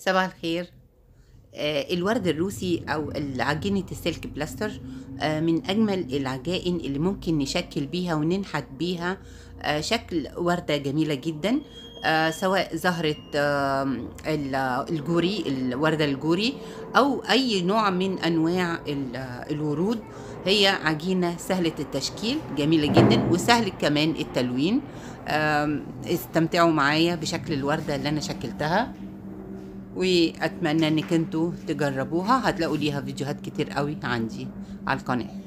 صباح الخير آه، الورد الروسي او عجينة السلك بلاستر آه، من اجمل العجائن اللي ممكن نشكل بيها وننحت بيها آه، شكل وردة جميلة جدا آه، سواء زهرة آم، ال- الجوري الوردة الجوري او اي نوع من انواع ال- الورود هي عجينة سهلة التشكيل جميلة جدا وسهل كمان التلوين آم، استمتعوا معايا بشكل الوردة اللي انا شكلتها واتمنى انك انتوا تجربوها هتلاقوا ليها فيديوهات كتير قوي عندي على القناه